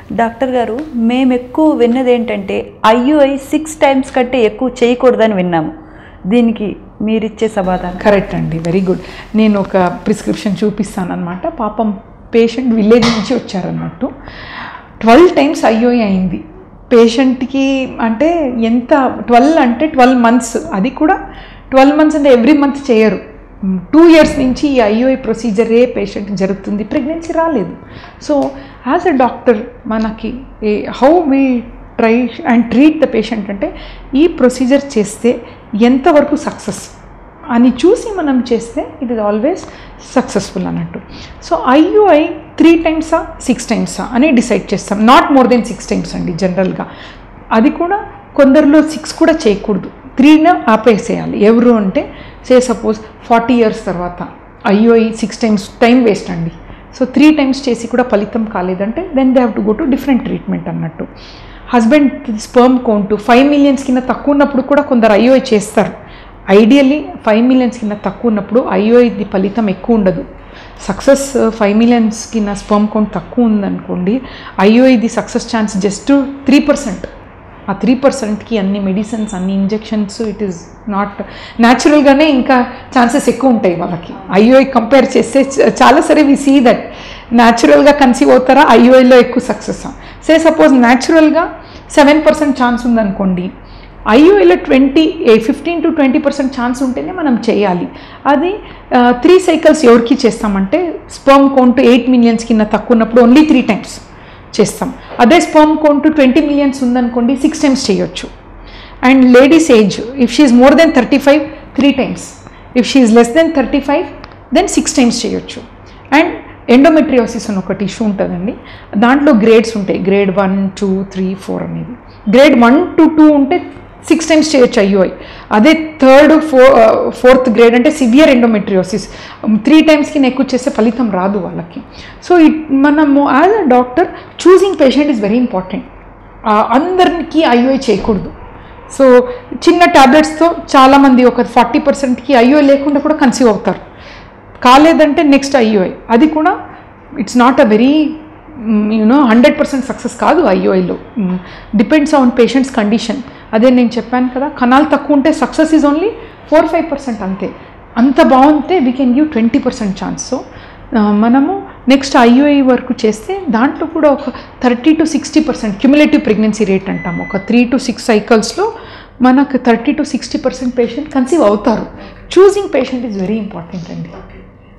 doctor గారు మేము ఎక్కువ విన్నది ఏంటంటే ఐయుఐ సిక్స్ టైమ్స్ కంటే ఎక్కువ చేయకూడదని విన్నాము దీనికి మీరిచ్చే సమాధానం కరెక్ట్ అండి వెరీ గుడ్ నేను ఒక ప్రిస్క్రిప్షన్ చూపిస్తాను అనమాట పాపం పేషెంట్ విలేజ్ నుంచి వచ్చారన్నట్టు ట్వెల్వ్ టైమ్స్ ఐఓఐ అయింది పేషెంట్కి అంటే ఎంత ట్వెల్వ్ అంటే ట్వెల్వ్ మంత్స్ అది కూడా ట్వెల్వ్ మంత్స్ అంటే ఎవ్రీ మంత్ చేయరు టూ ఇయర్స్ నుంచి ఈ ఐఓఐ ప్రొసీజరే పేషెంట్ జరుగుతుంది ప్రెగ్నెన్సీ రాలేదు సో యాజ్ అ డాక్టర్ మనకి how we try and treat the patient అంటే ఈ ప్రొసీజర్ చేస్తే ఎంతవరకు సక్సెస్ అని చూసి మనం చేస్తే ఇట్ ఇస్ ఆల్వేస్ సక్సెస్ఫుల్ అన్నట్టు సో ఐయుఐ త్రీ టైమ్సా సిక్స్ టైమ్సా అని డిసైడ్ చేస్తాం not more than six times అండి జనరల్గా అది కూడా కొందరిలో సిక్స్ కూడా చేయకూడదు త్రీన ఆపేసేయాలి ఎవరు అంటే సే సపోజ్ ఫార్టీ ఇయర్స్ తర్వాత IUI six times time waste అండి సో త్రీ టైమ్స్ చేసి కూడా ఫలితం కాలేదంటే then they have to go to different treatment అన్నట్టు husband sperm count five millions కింద తక్కువ ఉన్నప్పుడు కూడా కొందరు ఐఓఐ చేస్తారు ఐడియల్లీ ఫైవ్ మిలియన్స్ కింద తక్కువ ఉన్నప్పుడు ఐఓఐది ఫలితం ఎక్కువ ఉండదు సక్సెస్ ఫైవ్ మిలియన్స్ కింద స్పర్మ్ కౌంట్ తక్కువ ఉందనుకోండి ఐఓఐది success chance just three percent ఆ త్రీ పర్సెంట్కి అన్ని మెడిసిన్స్ అన్ని ఇంజెక్షన్స్ ఇట్ ఈస్ నాట్ న్యాచురల్గానే ఇంకా ఛాన్సెస్ ఎక్కువ ఉంటాయి వాళ్ళకి ఐఓఐ కంపేర్ చేస్తే చ- చాలా సరే వి సీ దట్ న్యాచురల్గా కన్సీవ్ అవుతారా ఐఓఐలో ఎక్కువ సక్సెస్ సే సపోజ్ న్యాచురల్గా సెవెన్ పర్సెంట్ ఛాన్స్ ఉందనుకోండి ఐఓఐలో twenty fifteen to twenty percent chance ఉంటేనే మనం చేయాలి అది త్రీ సైకిల్స్ ఎవరికి చేస్తామంటే స్పర్మ్ కౌంట్ ఎయిట్ మిలియన్స్ కింద తక్కువ ఉన్నప్పుడు ఓన్లీ త్రీ టైమ్స్ చేస్తాం అదే స్పర్మ్ కౌంట్ ట్వంటీ మిలియన్స్ ఉందనుకోండి సిక్స్ టైమ్స్ చేయొచ్చు and ladies age if she's more than thirty five three times if she's less than thirty five then six times చేయొచ్చు and endometriosis అని ఒక tissue ఉంటుందండి దాంట్లో grades ఉంటాయి grade one two three four అనేది grade one to two ఉంటే six times చేయొచ్చు IUI అదే థర్డ్ ఫోర్ ఫోర్త్ గ్రేడ్ అంటే సివియర్ ఎండోమెట్రియోసిస్ త్రీ టైమ్స్కి ఎక్కువ చేస్తే ఫలితం రాదు వాళ్ళకి సో ఇట్ మనము as a doctor choosing patient is very important అందరికి ఐయుఐ చేయకూడదు సో చిన్న ట్యాబ్లెట్స్తో చాలామంది ఒక ఫార్టీ పర్సెంట్కి ఐయుఐ లేకుండా కూడా కన్సీవ్ అవుతారు కాలేదంటే నెక్స్ట్ ఐయుఐ అది కూడా it's not a very you know hundred percent success కాదు ఐయుఐలో డిపెండ్స్ ఆన్ పేషెంట్స్ కండిషన్ అదే నేను చెప్పాను కదా కణాలు తక్కువ ఉంటే success is only four five percent అంతే అంత బాగుంటే we can give twenty percent chance so మనము నెక్స్ట్ ఐయుఐ వరకు చేస్తే దాంట్లో కూడా ఒక thirty to sixty percent cumulative pregnancy rate అంటాం ఒక త్రీ టు సిక్స్ సైకిల్స్లో మనకు thirty to sixty percent patient conceive అవుతారు choosing patient is very important అండి